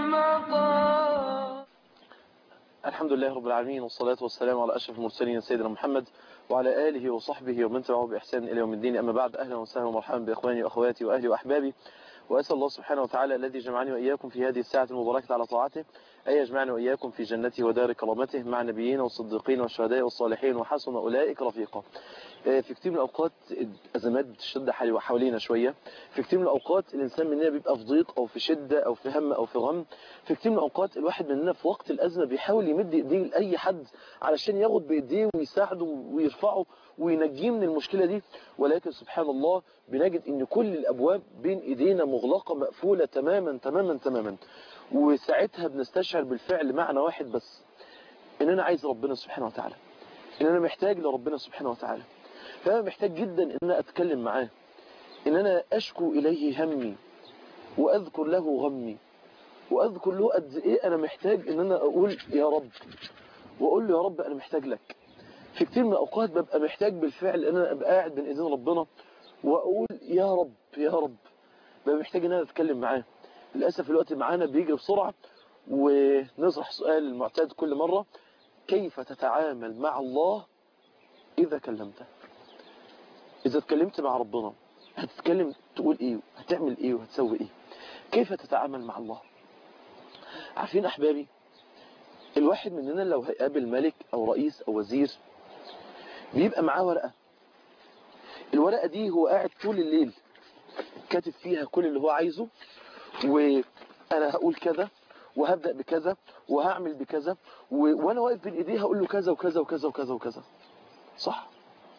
المقام الحمد لله رب العالمين والصلاة والسلام على أشرف المرسلين سيدنا محمد وعلى آله وصحبه ومن تبعه بإحسان إلى يوم الدين أما بعد أهلا وسهلا ومرحبا بإخواني وأخواتي وأهلي وأحبابي وأسأل الله سبحانه وتعالى الذي جمعني وإياكم في هذه الساعة المباركة على طاعته أن يجمعنا وإياكم في جنته ودار كرامته مع النبيين والصديقين والشهداء والصالحين وحسن أولئك رفيقا في كتير من الأوقات الأزمات بتشد حوالينا شوية في كتير من الأوقات الإنسان مننا بيبقى في ضيق أو في شدة أو في هم أو في غم في كتير من الأوقات الواحد مننا في وقت الأزمة بيحاول يمد إيديه لأي حد علشان ياخد بإيديه ويساعده ويرفعه وينجيه من المشكلة دي ولكن سبحان الله بنجد إن كل الأبواب بين إيدينا مغلقة مقفولة تماما تماما تماما وساعتها بنستشعر بالفعل معنى واحد بس إن أنا عايز ربنا سبحانه وتعالى إن أنا محتاج لربنا سبحانه وتعالى فأنا محتاج جدا إن أنا أتكلم معاه إن أنا أشكو إليه همي وأذكر له غمي وأذكر له قد إيه أنا محتاج إن أنا أقول يا رب وأقول له يا رب أنا محتاج لك في كتير من الأوقات ببقى محتاج بالفعل إن أنا أبقى قاعد بين إيدين ربنا وأقول يا رب يا رب ببقى محتاج إن أنا أتكلم معاه للأسف الوقت معانا بيجري بسرعة ونطرح سؤال المعتاد كل مرة كيف تتعامل مع الله إذا كلمته إذا اتكلمت مع ربنا هتتكلم تقول إيه هتعمل إيه وهتسوي إيه كيف تتعامل مع الله عارفين أحبابي الواحد مننا لو هيقابل ملك أو رئيس أو وزير بيبقى معاه ورقة الورقة دي هو قاعد طول الليل كاتب فيها كل اللي هو عايزه وأنا هقول كذا وهبدأ بكذا وهعمل بكذا و... وأنا واقف بين إيديه هقول له كذا وكذا وكذا وكذا وكذا صح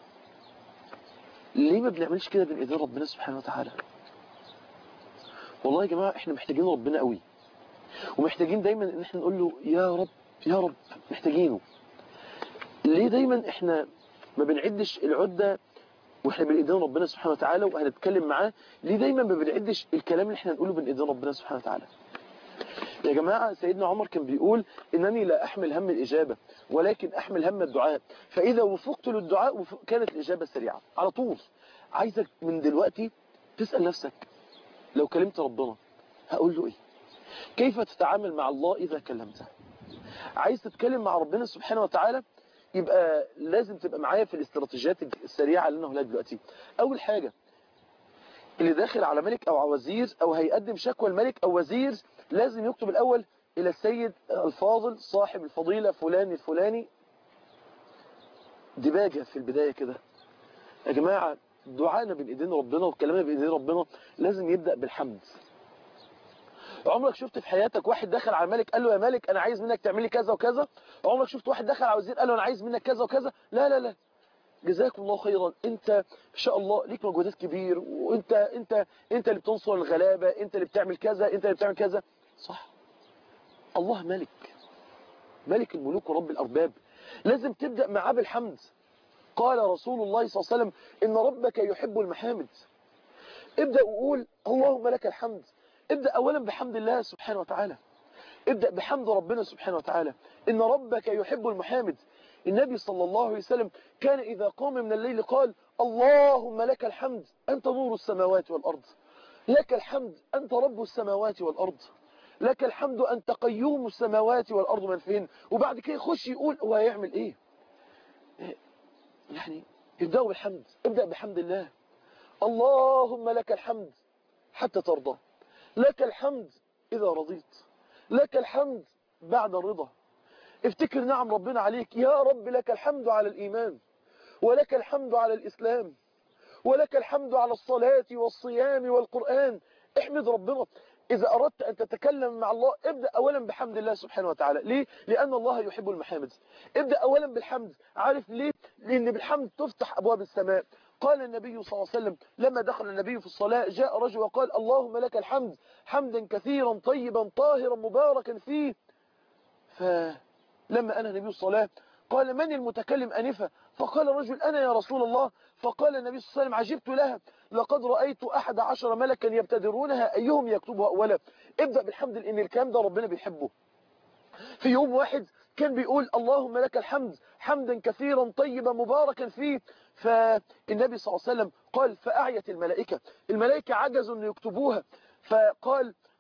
ليه ما بنعملش كده بين ايدين ربنا سبحانه وتعالى والله يا جماعة احنا محتاجين ربنا قوي ومحتاجين دايما ان احنا نقول له يا رب يا رب محتاجينه ليه دايما احنا ما بنعدش العدة واحنا بين ايدين ربنا سبحانه وتعالى وهنتكلم معاه ليه دايما ما بنعدش الكلام اللي احنا نقوله بين ايدين ربنا سبحانه وتعالى يا جماعة سيدنا عمر كان بيقول إنني لا أحمل هم الإجابة ولكن أحمل هم الدعاء فإذا وفقت للدعاء كانت الإجابة سريعة على طول عايزك من دلوقتي تسأل نفسك لو كلمت ربنا هقول له إيه كيف تتعامل مع الله إذا كلمته عايز تتكلم مع ربنا سبحانه وتعالى يبقى لازم تبقى معايا في الاستراتيجيات السريعة اللي أنا هقولها دلوقتي أول حاجة اللي داخل على ملك أو على وزير أو هيقدم شكوى الملك أو وزير لازم يكتب الأول إلى السيد الفاضل صاحب الفضيلة فلان الفلاني دباجة في البداية كده يا جماعة دعائنا بين ايدين ربنا وكلامنا بين ايدين ربنا لازم يبدأ بالحمد عمرك شفت في حياتك واحد دخل على الملك قال له يا ملك انا عايز منك تعملي كذا وكذا عمرك شفت واحد دخل على وزير قال له انا عايز منك كذا وكذا لا لا لا جزاكم الله خيرا انت ان شاء الله ليك مجهودات كبير وانت انت انت اللي بتنصر الغلابه انت اللي بتعمل كذا انت اللي بتعمل كذا صح الله ملك ملك الملوك ورب الارباب لازم تبدا معاه بالحمد قال رسول الله صلى الله عليه وسلم ان ربك يحب المحامد ابدا وقول اللهم لك الحمد ابدا اولا بحمد الله سبحانه وتعالى ابدا بحمد ربنا سبحانه وتعالى ان ربك يحب المحامد النبي صلى الله عليه وسلم كان إذا قام من الليل قال اللهم لك الحمد أنت نور السماوات والأرض لك الحمد أنت رب السماوات والأرض لك الحمد أنت قيوم السماوات والأرض من فين وبعد كده يخش يقول هو هيعمل إيه يعني ابدأوا بالحمد ابدأ بحمد الله اللهم لك الحمد حتى ترضى لك الحمد إذا رضيت لك الحمد بعد الرضا افتكر نعم ربنا عليك يا رب لك الحمد على الإيمان ولك الحمد على الإسلام ولك الحمد على الصلاة والصيام والقرآن احمد ربنا إذا أردت أن تتكلم مع الله ابدأ أولا بحمد الله سبحانه وتعالى ليه؟ لأن الله يحب المحامد ابدأ أولا بالحمد عارف ليه؟ لأن بالحمد تفتح أبواب السماء قال النبي صلى الله عليه وسلم لما دخل النبي في الصلاة جاء رجل وقال اللهم لك الحمد حمدا كثيرا طيبا طاهرا مباركا فيه فلما أنا النبي الصلاة قال من المتكلم أنفة فقال الرجل أنا يا رسول الله فقال النبي صلى الله عليه وسلم عجبت لها لقد رأيت أحد عشر ملكا يبتدرونها أيهم يكتبها أولا ابدأ بالحمد لأن الكلام ده ربنا بيحبه في يوم واحد كان بيقول اللهم لك الحمد حمدا كثيرا طيبا مباركا فيه فالنبي صلى الله عليه وسلم قال فأعيت الملائكة الملائكة عجزوا أن يكتبوها فقال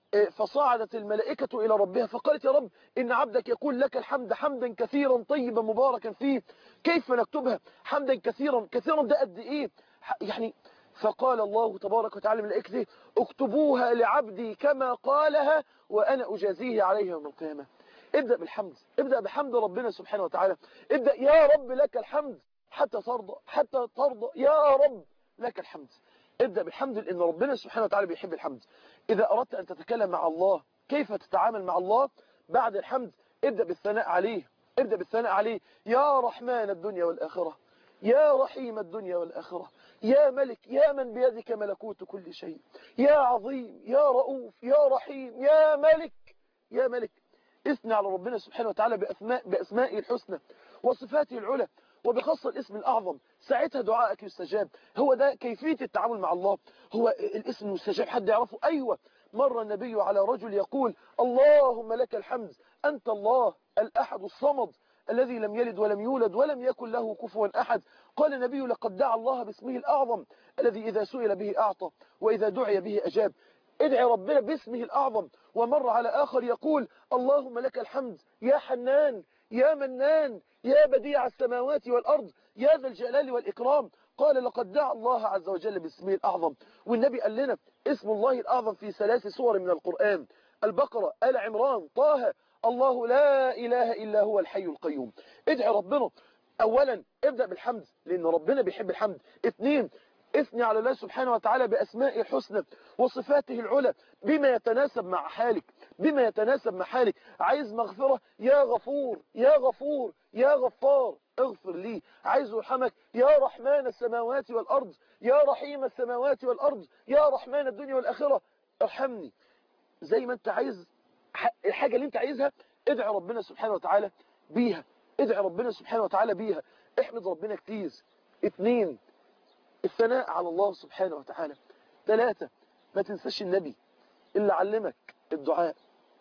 فصعدت الملائكة إلى ربها فقالت يا رب إن عبدك يقول لك الحمد حمدا كثيرا طيبا مباركا فيه كيف نكتبها حمدا كثيرا كثيرا ده قد إيه يعني فقال الله تبارك وتعالى ملائكته اكتبوها لعبدي كما قالها وأنا أجازيه عليها يوم القيامة ابدأ بالحمد ابدأ بحمد ربنا سبحانه وتعالى ابدأ يا رب لك الحمد حتى ترضى حتى ترضى يا رب لك الحمد ابدأ بالحمد لأن ربنا سبحانه وتعالى بيحب الحمد إذا أردت أن تتكلم مع الله كيف تتعامل مع الله بعد الحمد ابدأ بالثناء عليه ابدأ بالثناء عليه يا رحمن الدنيا والآخرة يا رحيم الدنيا والآخرة يا ملك يا من بيدك ملكوت كل شيء يا عظيم يا رؤوف يا رحيم يا ملك يا ملك اثني على ربنا سبحانه وتعالى بأسماء بأسمائه الحسنى وصفاته العلى وبخاصة الاسم الأعظم ساعتها دعائك يستجاب هو ده كيفية التعامل مع الله هو الاسم المستجاب حد يعرفه أيوة مر النبي على رجل يقول اللهم لك الحمد أنت الله الأحد الصمد الذي لم يلد ولم يولد ولم يكن له كفوا أحد قال النبي لقد دعا الله باسمه الأعظم الذي إذا سئل به أعطى وإذا دعي به أجاب ادعي ربنا باسمه الأعظم ومر على آخر يقول اللهم لك الحمد يا حنان يا منان يا بديع السماوات والأرض يا ذا الجلال والإكرام قال لقد دعا الله عز وجل باسمه الأعظم والنبي قال لنا اسم الله الأعظم في ثلاث سور من القرآن البقرة آل عمران طه الله لا إله إلا هو الحي القيوم ادعي ربنا أولا ابدأ بالحمد لأن ربنا بيحب الحمد اثنين اثني على الله سبحانه وتعالى بأسماء الحسنى وصفاته العلى بما يتناسب مع حالك بما يتناسب مع حالك عايز مغفرة يا غفور يا غفور يا غفار اغفر لي عايز يرحمك يا رحمن السماوات والأرض يا رحيم السماوات والأرض يا رحمن الدنيا والآخرة ارحمني زي ما انت عايز الحاجة اللي انت عايزها ادعي ربنا سبحانه وتعالى بيها ادعي ربنا سبحانه وتعالى بيها احمد ربنا كتير اتنين الثناء على الله سبحانه وتعالى ثلاثة ما تنساش النبي اللي علمك الدعاء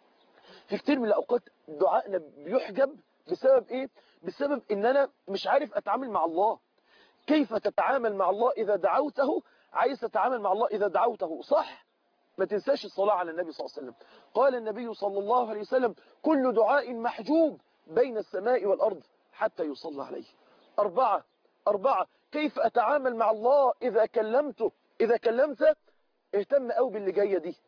في كتير من الأوقات دعائنا بيحجب بسبب ايه بسبب ان انا مش عارف اتعامل مع الله كيف تتعامل مع الله اذا دعوته عايز تتعامل مع الله اذا دعوته صح ما تنساش الصلاة على النبي صلى الله عليه وسلم قال النبي صلى الله عليه وسلم كل دعاء محجوب بين السماء والأرض حتى يصلى عليه أربعة أربعة كيف أتعامل مع الله إذا كلمته إذا كلمت اهتم قوي باللي جاية دي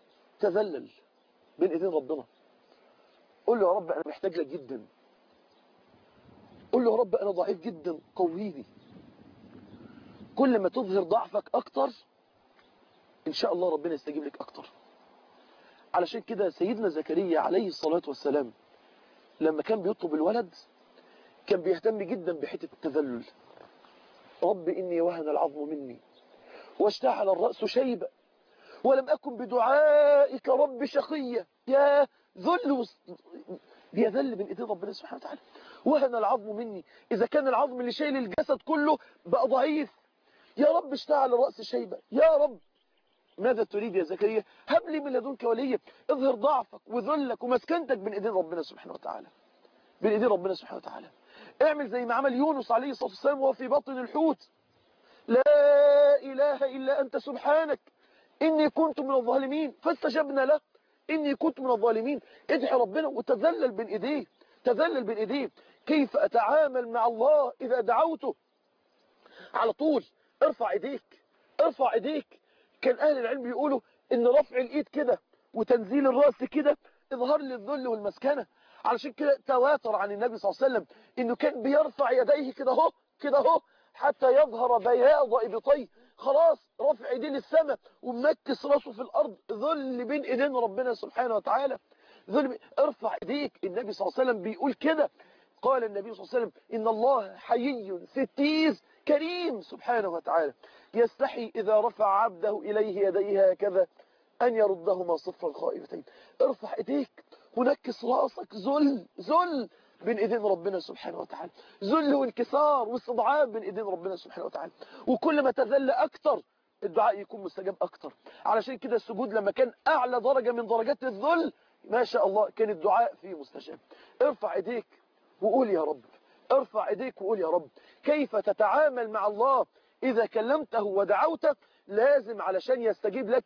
تذلل بين ايدين ربنا قول له يا رب أنا محتاج لك جدا قول له يا رب أنا ضعيف جدا قويني كل ما تظهر ضعفك أكتر إن شاء الله ربنا يستجيب لك أكتر علشان كده سيدنا زكريا عليه الصلاة والسلام لما كان بيطلب الولد كان بيهتم جدا بحتة التذلل رب إني وهن العظم مني واشتعل الرأس شيبا ولم أكن بدعائك رب شقيا يا ذل بيذل من ايدين ربنا سبحانه وتعالى وهن العظم مني إذا كان العظم اللي شايل الجسد كله بقى ضعيف يا رب اشتعل الرأس شيبا يا رب ماذا تريد يا زكريا هب لي من لدنك وليا اظهر ضعفك وذلك ومسكنتك بين ايدين ربنا سبحانه وتعالى بين ايدين ربنا سبحانه وتعالى اعمل زي ما عمل يونس عليه الصلاة والسلام وهو في بطن الحوت لا إله إلا أنت سبحانك إني كنت من الظالمين فاستجبنا له إني كنت من الظالمين ادعي ربنا وتذلل بين إيديه تذلل بين إيديه كيف أتعامل مع الله إذا دعوته على طول ارفع إيديك ارفع إيديك كان أهل العلم يقولوا إن رفع الإيد كده وتنزيل الرأس كده إظهار للذل والمسكنة علشان كده تواتر عن النبي صلى الله عليه وسلم إنه كان بيرفع يديه كده اهو كده اهو حتى يظهر بياض إبطيه خلاص رفع ايديه للسماء ومكس راسه في الأرض ذل بين ايدين ربنا سبحانه وتعالى ذل بين... ارفع ايديك النبي صلى الله عليه وسلم بيقول كده قال النبي صلى الله عليه وسلم إن الله حيي ستيز كريم سبحانه وتعالى يستحي إذا رفع عبده إليه يديه هكذا أن يردهما صفرا خائفتين ارفع ايديك ونكس راسك ذل ذل بين ايدين ربنا سبحانه وتعالى ذل وانكسار واستضعاف بين ايدين ربنا سبحانه وتعالى وكل ما تذل اكتر الدعاء يكون مستجاب اكتر علشان كده السجود لما كان اعلى درجة من درجات الذل ما شاء الله كان الدعاء فيه مستجاب ارفع ايديك وقول يا رب ارفع ايديك وقول يا رب كيف تتعامل مع الله اذا كلمته ودعوته لازم علشان يستجيب لك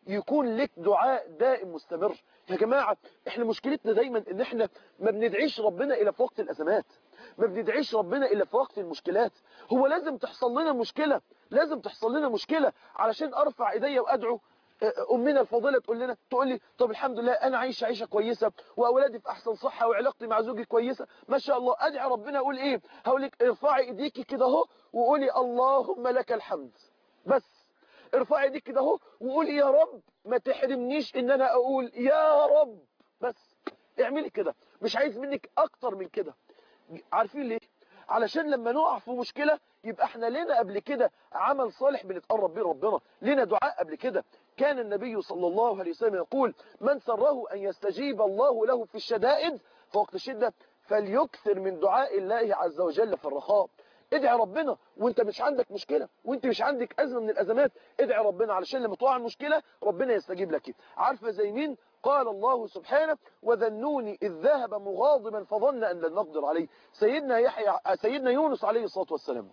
يكون لك دعاء دائم مستمر يا جماعة احنا مشكلتنا دايما ان احنا ما بندعيش ربنا الى في وقت الازمات ما بندعيش ربنا الا في وقت المشكلات هو لازم تحصل لنا مشكلة لازم تحصل لنا مشكلة علشان ارفع ايديا وادعو امنا الفاضله تقول لنا تقول لي طب الحمد لله انا عايشه عيشه كويسه واولادي في احسن صحه وعلاقتي مع زوجي كويسه ما شاء الله ادعي ربنا اقول ايه هقول لك ارفعي ايديكي كده اهو وقولي اللهم لك الحمد بس ارفعي ايديك كده اهو وقولي يا رب ما تحرمنيش ان انا اقول يا رب بس اعملي كده مش عايز منك اكتر من كده عارفين ليه علشان لما نقع في مشكلة يبقى احنا لنا قبل كده عمل صالح بنتقرب بيه ربنا لنا دعاء قبل كده كان النبي صلى الله عليه وسلم يقول من سره أن يستجيب الله له في الشدائد فوقت الشدة فليكثر من دعاء الله عز وجل في الرخاء ادعي ربنا وانت مش عندك مشكلة وانت مش عندك أزمة من الأزمات ادعي ربنا علشان لما تقع المشكلة ربنا يستجيب لك عارفة زي مين قال الله سبحانه وذنوني إذ ذهب مغاضبا فظن أن لن نقدر عليه سيدنا يحيى سيدنا يونس عليه الصلاة والسلام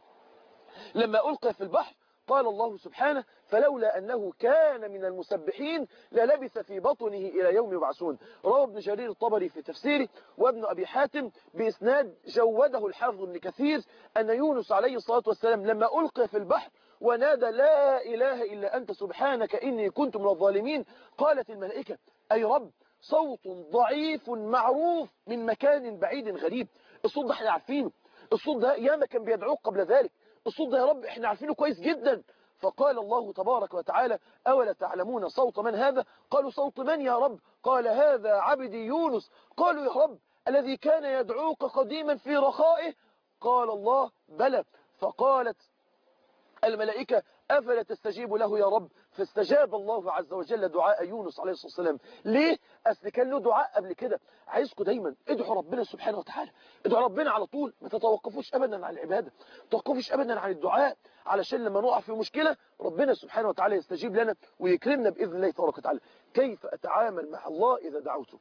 لما ألقى في البحر قال الله سبحانه فلولا أنه كان من المسبحين للبث في بطنه إلى يوم يبعثون روى ابن جرير الطبري في تفسيره وابن أبي حاتم بإسناد جوده الحافظ ابن كثير أن يونس عليه الصلاة والسلام لما ألقى في البحر ونادى لا إله إلا أنت سبحانك إني كنت من الظالمين قالت الملائكة أي رب صوت ضعيف معروف من مكان بعيد غريب الصوت ده احنا عارفينه الصوت ده ياما كان بيدعوك قبل ذلك الصوت ده يا رب احنا عارفينه كويس جدا فقال الله تبارك وتعالى أولا تعلمون صوت من هذا قالوا صوت من يا رب قال هذا عبدي يونس قالوا يا رب الذي كان يدعوك قديما في رخائه قال الله بلى فقالت الملائكة أفلا تستجيب له يا رب فاستجاب الله عز وجل دعاء يونس عليه الصلاة والسلام ليه؟ أصل كان له دعاء قبل كده عايزكم دايما ادعوا ربنا سبحانه وتعالى ادعوا ربنا على طول ما تتوقفوش أبدا عن العبادة ما تتوقفوش أبدا عن الدعاء علشان لما نقع في مشكلة ربنا سبحانه وتعالى يستجيب لنا ويكرمنا بإذن الله تبارك وتعالى كيف أتعامل مع الله إذا دعوته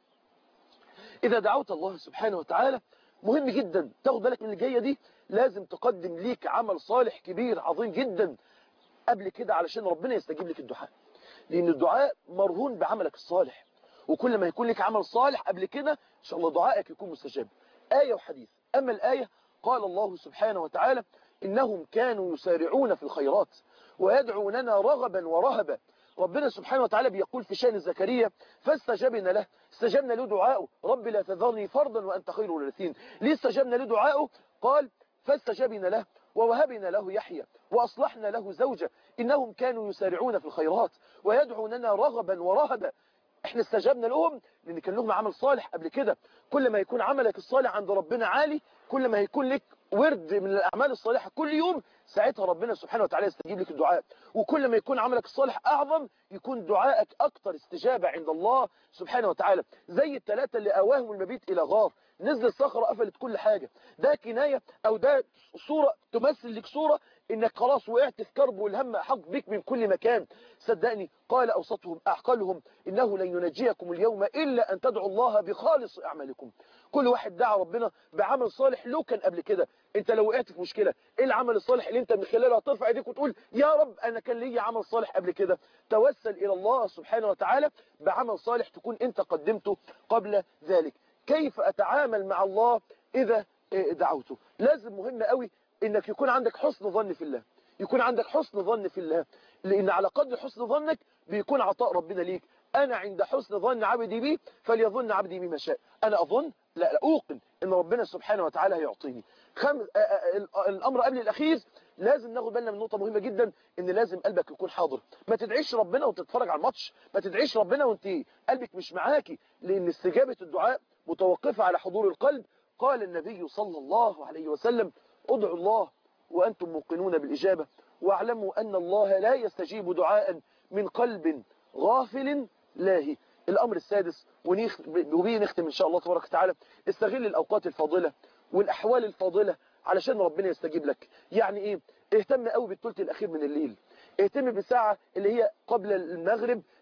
إذا دعوت الله سبحانه وتعالى مهم جدا تاخد بالك من اللي جايه دي لازم تقدم ليك عمل صالح كبير عظيم جدا قبل كده علشان ربنا يستجيب لك الدعاء لأن الدعاء مرهون بعملك الصالح وكل ما يكون لك عمل صالح قبل كده إن شاء الله دعائك يكون مستجاب آية وحديث أما الآية قال الله سبحانه وتعالى إنهم كانوا يسارعون في الخيرات ويدعوننا رغبا ورهبا ربنا سبحانه وتعالى بيقول في شأن زكريا فاستجبنا له استجبنا له دعاءه رب لا تذرني فردا وأنت خير الوارثين ليه استجبنا له دعاءه قال فاستجبنا له ووهبنا له يحيى وأصلحنا له زوجة إنهم كانوا يسارعون في الخيرات ويدعوننا رغبا ورهبا احنا استجبنا لهم لان كان لهم عمل صالح قبل كده كل ما يكون عملك الصالح عند ربنا عالي كل ما هيكون لك ورد من الاعمال الصالحه كل يوم ساعتها ربنا سبحانه وتعالى يستجيب لك الدعاء وكل ما يكون عملك الصالح اعظم يكون دعائك اكثر استجابه عند الله سبحانه وتعالى زي الثلاثه اللي اواهم المبيت الى غار نزل الصخره قفلت كل حاجه ده كنايه او ده صوره تمثل لك صوره انك خلاص وقعت في كرب والهم احق بك من كل مكان صدقني قال اوسطهم اعقلهم انه لن ينجيكم اليوم الا ان تدعوا الله بخالص اعمالكم كل واحد دعا ربنا بعمل صالح لو كان قبل كده انت لو وقعت في مشكله ايه العمل الصالح اللي انت من خلاله هترفع ايديك وتقول يا رب انا كان لي عمل صالح قبل كده توسل الى الله سبحانه وتعالى بعمل صالح تكون انت قدمته قبل ذلك كيف اتعامل مع الله اذا دعوته لازم مهم قوي انك يكون عندك حسن ظن في الله يكون عندك حسن ظن في الله لان على قدر حسن ظنك بيكون عطاء ربنا ليك انا عند حسن ظن عبدي بي فليظن عبدي بما شاء انا اظن لا, لا اوقن ان ربنا سبحانه وتعالى هيعطيني خم... الامر قبل الاخير لازم ناخد بالنا من نقطه مهمه جدا ان لازم قلبك يكون حاضر ما تدعيش ربنا وانت تتفرج على الماتش ما تدعيش ربنا وانت قلبك مش معاكي لان استجابه الدعاء متوقفه على حضور القلب قال النبي صلى الله عليه وسلم ادعوا الله وأنتم موقنون بالإجابة واعلموا أن الله لا يستجيب دعاء من قلب غافل لاهي الأمر السادس وبيه نختم إن شاء الله تبارك وتعالى استغل الأوقات الفاضلة والأحوال الفاضلة علشان ربنا يستجيب لك يعني إيه اهتم قوي بالثلث الأخير من الليل اهتم بالساعة اللي هي قبل المغرب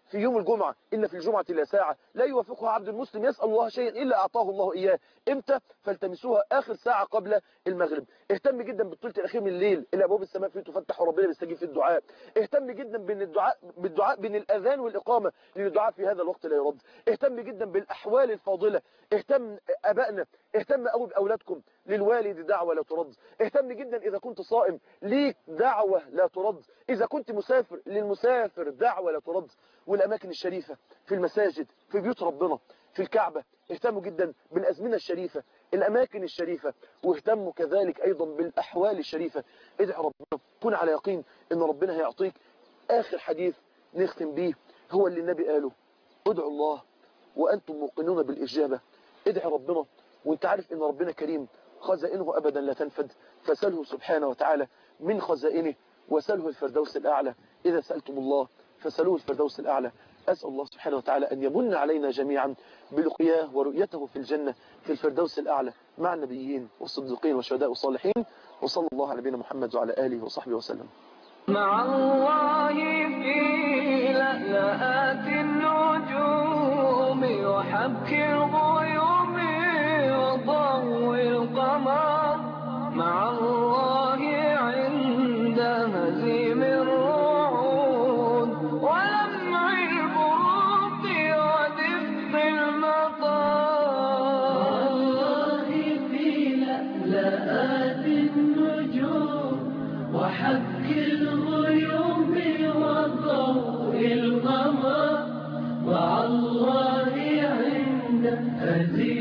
في يوم الجمعة إن في الجمعة لا ساعة لا يوافقها عبد المسلم يسأل الله شيئا إلا أعطاه الله إياه إمتى فالتمسوها آخر ساعة قبل المغرب اهتم جدا بالثلث الأخير من الليل اللي أبواب السماء فيه تفتح وربنا بيستجيب في الدعاء اهتم جدا بين الدعاء بالدعاء بين الأذان والإقامة لأن الدعاء في هذا الوقت لا يرد اهتم جدا بالأحوال الفاضلة اهتم أبائنا اهتم قوي بأولادكم للوالد دعوة لا ترد اهتم جدا إذا كنت صائم ليك دعوة لا ترد إذا كنت مسافر للمسافر دعوة لا ترد والأماكن الشريفة في المساجد في بيوت ربنا في الكعبة اهتموا جدا بالأزمنة الشريفة الأماكن الشريفة واهتموا كذلك أيضا بالأحوال الشريفة ادعي ربنا كن على يقين أن ربنا هيعطيك آخر حديث نختم به هو اللي النبي قاله ادعوا الله وأنتم موقنون بالإجابة ادعي ربنا وانت عارف ان ربنا كريم خزائنه أبدا لا تنفد فسأله سبحانه وتعالى من خزائنه وسأله الفردوس الأعلى إذا سألتم الله فسألوه الفردوس الأعلى أسأل الله سبحانه وتعالى أن يمن علينا جميعا بلقياه ورؤيته في الجنة في الفردوس الأعلى مع النبيين والصديقين والشهداء والصالحين وصلى الله على نبينا محمد وعلى آله وصحبه وسلم مع الله في لألآت النجوم وحبك الغيوم وضوء القمر مع الله عند هزيم الرعود ولمع البروق ودفء المطر الله في لألآت النجوم وحك الغيوم وضوء القمر مع الله عند هزيم